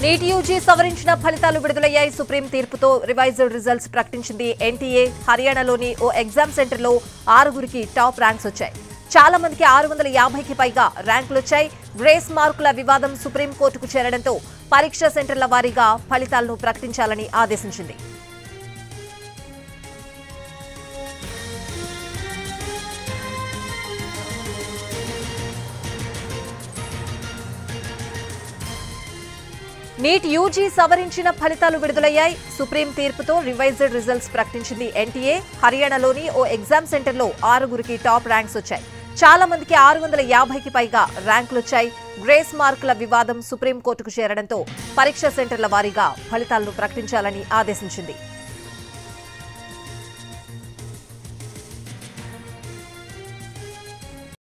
NEET UG సవరించిన ఫలితాలు విడుదలయ్యాయి సుప్రీం తీర్పుతో రివైజ్డ్ రిజల్ట్స్ ప్రకటించింది ఎన్టీఏ హర్యానాలోని ఓ ఎగ్జామ్ సెంటర్లో ఆరుగురికి టాప్ ర్యాంక్స్ వచ్చాయి చాలా మందికి ఆరు వందల యాభైకి పైగా ర్యాంకులు వచ్చాయి గ్రేస్ మార్కుల వివాదం సుప్రీంకోర్టుకు చేరడంతో పరీక్షా సెంటర్ల వారీగా ఫలితాలను ప్రకటించాలని ఆదేశించింది నీట్ యూజీ సవరించిన ఫలితాలు విడుదలయ్యాయి సుప్రీం తీర్పుతో రివైజ్డ్ రిజల్ట్స్ ప్రకటించింది ఎన్టీఏ హర్యానాలోని ఓ ఎగ్జామ్ సెంటర్లో ఆరుగురికి టాప్ ర్యాంక్స్ వచ్చాయి చాలా మందికి ఆరు వందల యాభైకి పైగా ర్యాంకులు వచ్చాయి గ్రేస్ మార్కుల వివాదం సుప్రీంకోర్టుకు చేరడంతో పరీక్షా సెంటర్ల వారీగా ఫలితాలను ప్రకటించాలని ఆదేశించింది